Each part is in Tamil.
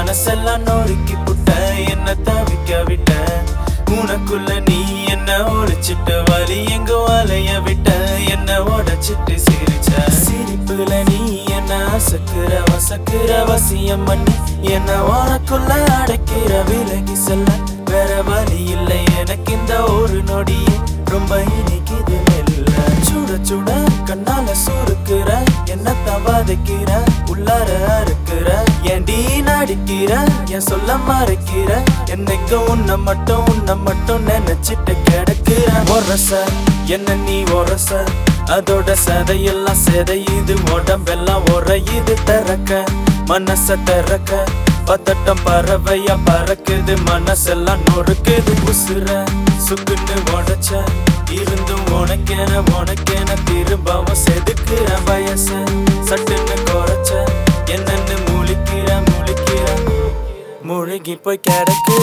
மனசெல்லாம் நொறுக்கி புட்ட என்ன தவிக்க விட்ட உனக்குள்ள நீ என்ன ஒழிச்சிட்டு வலி எங்க வலைய விட்ட என்ன உடைச்சிட்டு சிரிச்ச சிரிப்புல நீ என்ன அசக்குற வசக்குற வசியம் பண்ணி என்ன உனக்குள்ள அடைக்கிற விலகி செல்ல வேற வழி இல்லை எனக்கு இந்த ஒரு நொடியே ரொம்ப இனிக்குது மெல்ல சுட சுட கண்ணால சுருக்குற என்ன தவாதைக்கிற உள்ளார அறுக்குற ஏன்டி நடிக்கிற என் சொல்ல மறைக்கிற என்னைக்கு உன்னை மட்டும் உன்னை மட்டும் நினைச்சிட்டு கிடக்குற ஒரச என்ன நீ ஒரச அதோட சதையெல்லாம் செதையுது உடம்பெல்லாம் உறையுது திறக்க மனச திறக்க பத்தட்டம் பறவையா பறக்குது மனசெல்லாம் நொறுக்குது உசுர சுக்குன்னு உடைச்ச இருந்தும் உனக்கென உனக்கென திரும்பவும் செதுக்குற வயச சட்டுன்னு குறைச்ச என்னன்னு முழிக்கிற முழிக்கிற முழுகி போய் கிடக்குற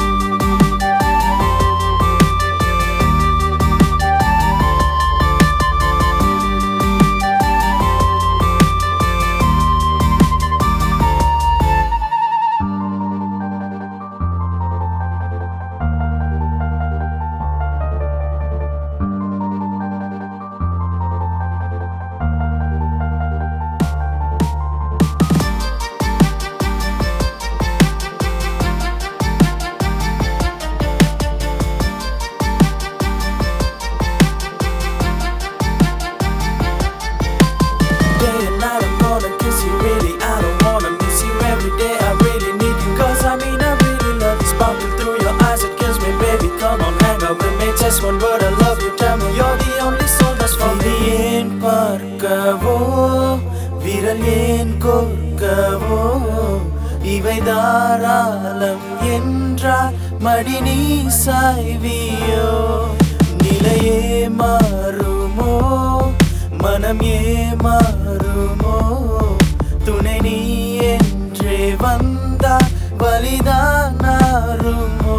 day and night I'm gonna kiss you really I don't wanna miss you every day I really need you cause I mean I really love you Sparkle through your eyes it kills me baby come on hang out with me just one word I love you tell me you're the only soul that's for me ஏன் பார்க்கவோ விரல் ஏன் கோர்க்கவோ இவை தாராளம் என்றால் மடி நீ சாய்வியோ நிலையே மாறுமோ மனம் ஏமாறுமோ துணை நீ என்றே வந்தா வலிதான் நாருமோ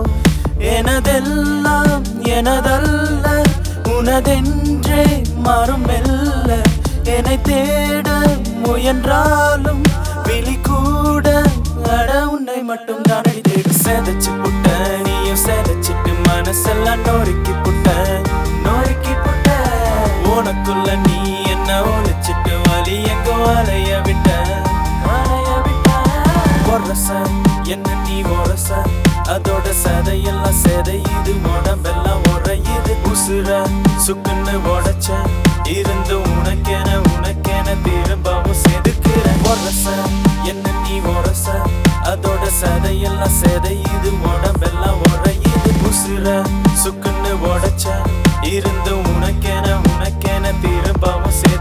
எனதெல்லாம் எனதல்ல உனதென்றே மாறும் மெல்ல என்னை தேட முயன்றாலும் விழி கூட அட உன்னை மட்டும் தானே தேடு சேதச்சு புட்ட நீயும் சேதச்சிட்டு மனசெல்லாம் நொறுக்கி புட்ட நொறுக்கி புட்ட உனக்குள்ள நீ என்ன ஒழிச்சிட்டு வலி எங்க வலைய விட்ட வலைய விட்ட ஒரச என்ன நீ ஒரச அதோட சதையெல்லாம் செதையுது உடம்பெல்லாம் உறையுது உசுர சுக்குன்னு உடைச்ச இருந்து உனக்கென உனக்கென திரும்பவும் செதுக்குற ஒரச என்ன நீ ஒரச அதோட சதையெல்லாம் செதையுது உடம்பெல்லாம் உறையுது உசுர சுக்குன்னு உடைச்ச இருந்து உனக்கென உனக்கென திரும்பவும் செது